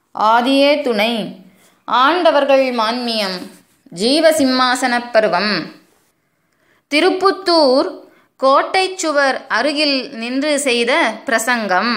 ஆதியே துணை ஆண்டவர்கள் மான்மியம் ஜீவசிம்மாசனப் பருவம் திருப்புத்தூர் கோட்டைச் சுவர் அருகில் நின்று செய்த பிரசங்கம்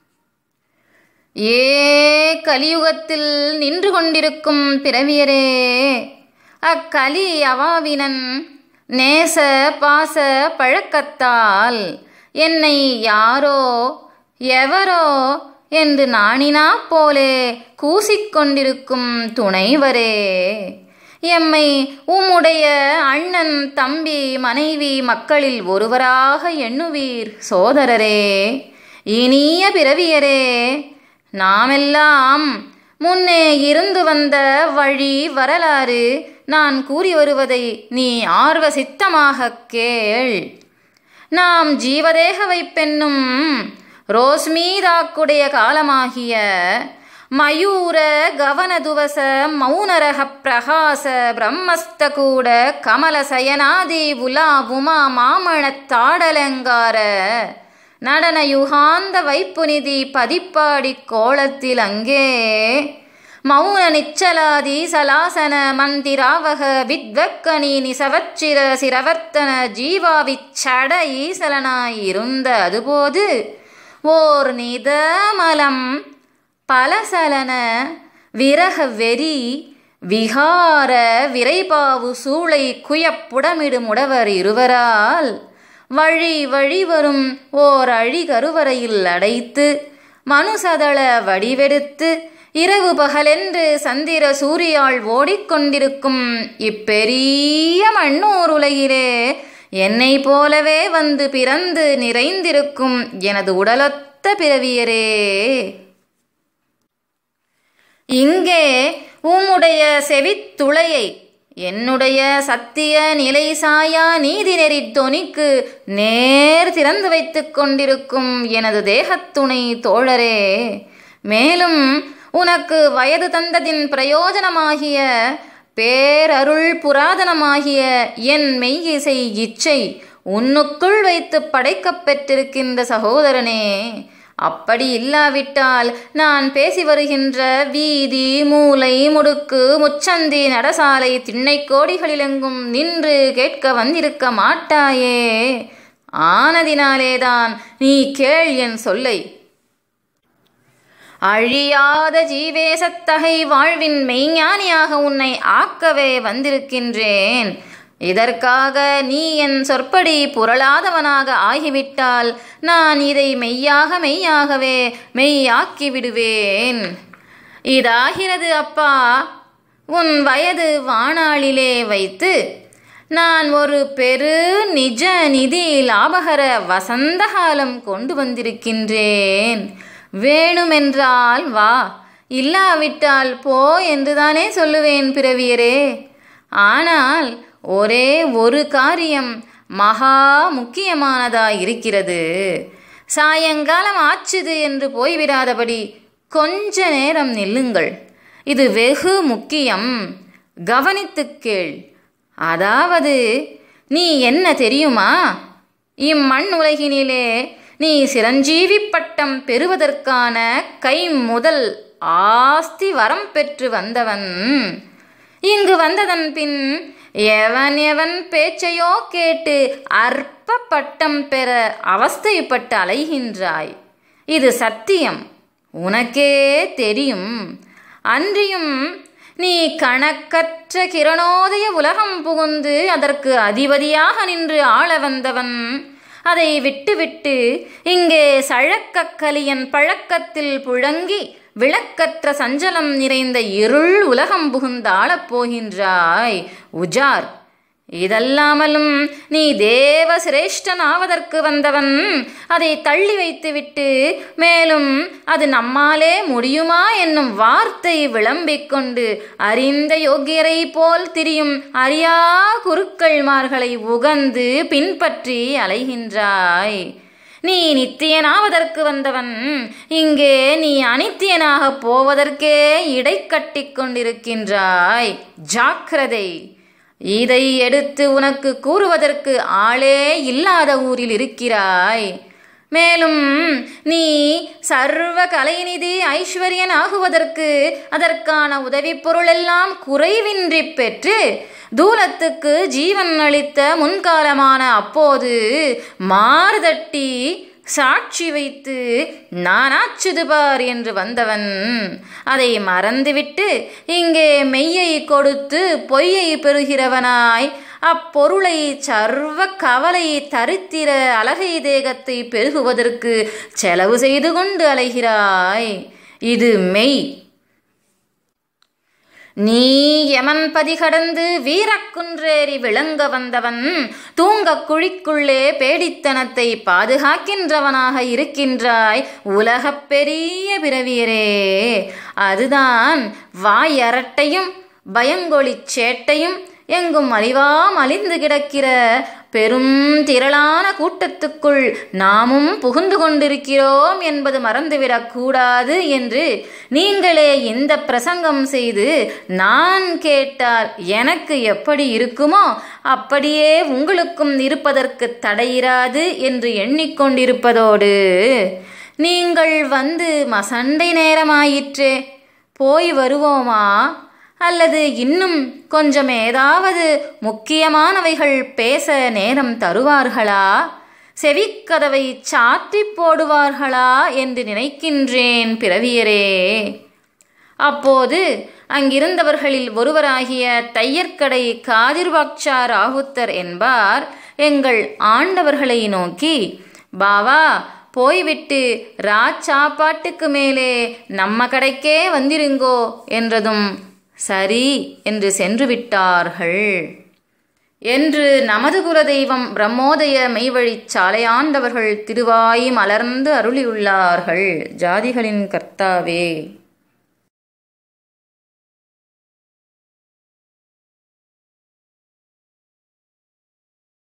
ஏ கலியுகத்தில் நின்று கொண்டிருக்கும் பிறவியரே அக்கலி அவாவினன் நேச பாச பழக்கத்தால் என்னை யாரோ எவரோ என்று நாணினா போலே கூசிக்கொண்டிருக்கும் துணைவரே எம்மை உம்முடைய அண்ணன் தம்பி மனைவி மக்களில் ஒருவராக எண்ணுவீர் சோதரரே இனிய பிறவியரே நாமெல்லாம் முன்னே இருந்து வந்த வழி வரலாறு நான் கூறி வருவதை நீ ஆர்வ சித்தமாகக் கேள் நாம் ஜீவதேக வைப்பென்னும் ரோஸ்மீதாக்குடைய காலமாகிய மயூர கவனதுவச மௌனரக பிரகாச பிரம்மஸ்தகூட கமலசயனாதி உலா உமா மாமணத்தாடலங்கார நடன யுகாந்த வைப்புநிதி பதிப்பாடி கோலத்தில் அங்கே மௌன நிச்சலாதி சலாசன மந்திராவக வித்வக்கணி நிசவச்சிர சிரவர்த்தன ஜீவாவிச்சட ஈசலனாயிருந்த அதுபோது ஓர் நிதமலம் பலசலன விரக வெறி விகார விரைபாவு சூளை குயப்புடமிடும் உடவர் இருவரால் வழி வழி வரும் ஓர் அழி கருவறையில் அடைத்து மனுசதள வடிவெடுத்து இரவு பகலென்று சந்திர சூரியால் ஓடிக்கொண்டிருக்கும் இப்பெரிய மண்ணூர் உலகிலே என்னை போலவே வந்து பிறந்து நிறைந்திருக்கும் எனது உடலொத்த பிறவியரே இங்கே உம்முடைய செவித்துளையை என்னுடைய சத்திய நிலை சாயா நீதிநெறி தொனிக்கு நேர் திறந்து வைத்துக் கொண்டிருக்கும் எனது தேகத்துணை தோழரே மேலும் உனக்கு வயது தந்ததின் பிரயோஜனமாகிய பேரருள் புராதனமாகிய என் மெய்யிசை இச்சை உன்னுக்குள் வைத்து படைக்கப் பெற்றிருக்கின்ற சகோதரனே அப்படி இல்லாவிட்டால் நான் பேசி வருகின்ற வீதி மூலை முடுக்கு முச்சந்தி நடசாலை திண்ணை கோடிகளிலெங்கும் நின்று கேட்க வந்திருக்க மாட்டாயே ஆனதினாலேதான் நீ கேள் என் சொல்லை அழியாத ஜீவேசத்தகை வாழ்வின் மெய்ஞானியாக உன்னை ஆக்கவே வந்திருக்கின்றேன் இதற்காக நீ என் சொற்படி புரளாதவனாக ஆகிவிட்டால் நான் இதை மெய்யாக மெய்யாகவே மெய்யாக்கி விடுவேன் இதாகிறது அப்பா உன் வயது வாணாளிலே வைத்து நான் ஒரு பெரு நிஜ நிதி லாபகர வசந்த காலம் கொண்டு வந்திருக்கின்றேன் வேணுமென்றால் வா இல்லாவிட்டால் போ என்றுதானே சொல்லுவேன் பிறவியரே ஆனால் ஒரே ஒரு காரியம் மகா முக்கியமானதாய் இருக்கிறது சாயங்காலம் ஆச்சுது என்று போய்விடாதபடி கொஞ்ச நேரம் நில்லுங்கள் இது வெகு முக்கியம் கவனித்துக் கேள் அதாவது நீ என்ன தெரியுமா இம்மண் உலகினிலே நீ சிரஞ்சீவி பட்டம் பெறுவதற்கான கை முதல் ஆஸ்தி வரம் பெற்று வந்தவன் இங்கு வந்ததன் பின் எவன் எவன் பேச்சையோ கேட்டு அற்ப பட்டம் பெற அவஸ்தைப்பட்டு அலைகின்றாய் இது சத்தியம் உனக்கே தெரியும் அன்றியும் நீ கணக்கற்ற கிரணோதய உலகம் புகுந்து அதற்கு அதிபதியாக நின்று ஆள வந்தவன் அதை விட்டுவிட்டு இங்கே சழக்கக்கலியன் பழக்கத்தில் புழங்கி விளக்கற்ற சஞ்சலம் நிறைந்த இருள் உலகம் புகுந்தாளப் போகின்றாய் உஜார் இதல்லாமலும் நீ தேவ சிரேஷ்டன் ஆவதற்கு வந்தவன் அதை தள்ளி வைத்துவிட்டு மேலும் அது நம்மாலே முடியுமா என்னும் வார்த்தை விளம்பிக் கொண்டு அறிந்த யோகியரை போல் திரியும் அறியா குருக்கள்மார்களை உகந்து பின்பற்றி அலைகின்றாய் நீ நித்தியனாவதற்கு வந்தவன் இங்கே நீ அனித்தியனாக போவதற்கே இடை கட்டி கொண்டிருக்கின்றாய் ஜாக்கிரதை இதை எடுத்து உனக்கு கூறுவதற்கு ஆளே இல்லாத ஊரில் இருக்கிறாய் மேலும் நீ சர்வ கலைநிதி ஐஸ்வர்யன் ஆகுவதற்கு அதற்கான உதவி பொருளெல்லாம் குறைவின்றி பெற்று தூலத்துக்கு ஜீவன் அளித்த முன்காலமான அப்போது மாறுதட்டி சாட்சி வைத்து நானாச்சுது பார் என்று வந்தவன் அதை மறந்துவிட்டு இங்கே மெய்யை கொடுத்து பொய்யை பெறுகிறவனாய் அப்பொருளை சர்வ கவலை தரித்திர அழகை தேகத்தை பெருகுவதற்கு செலவு செய்து கொண்டு அலைகிறாய் இது மெய் நீ யமன் பதி கடந்து வீரக்குன்றேறி விளங்க வந்தவன் தூங்கக் குழிக்குள்ளே பேடித்தனத்தை பாதுகாக்கின்றவனாக இருக்கின்றாய் உலகப் பெரிய பிறவியரே அதுதான் வாயரட்டையும் பயங்கொழிச் சேட்டையும் எங்கும் அழிவாம் அழிந்து கிடக்கிற பெரும் திரளான கூட்டத்துக்குள் நாமும் புகுந்து கொண்டிருக்கிறோம் என்பது மறந்துவிடக் கூடாது என்று நீங்களே இந்த பிரசங்கம் செய்து நான் கேட்டால் எனக்கு எப்படி இருக்குமோ அப்படியே உங்களுக்கும் இருப்பதற்கு தடையிராது என்று எண்ணிக்கொண்டிருப்பதோடு நீங்கள் வந்து மசண்டை நேரமாயிற்றே போய் வருவோமா அல்லது இன்னும் கொஞ்சம் ஏதாவது முக்கியமானவைகள் பேச நேரம் தருவார்களா செவிக்கதவை சாத்தி போடுவார்களா என்று நினைக்கின்றேன் பிறவியரே அப்போது அங்கிருந்தவர்களில் ஒருவராகிய தையற்கடை காதிர்வாக்சா ராகுத்தர் என்பார் எங்கள் ஆண்டவர்களை நோக்கி பாவா போய்விட்டு ராச்சாப்பாட்டுக்கு மேலே நம்ம கடைக்கே வந்திருங்கோ என்றதும் சரி என்று சென்று விட்டார்கள் என்று நமது குலதெய்வம் பிரம்மோதய மெய்வழிச் சாலையாண்டவர்கள் திருவாய் மலர்ந்து அருளியுள்ளார்கள் ஜாதிகளின் கர்த்தாவே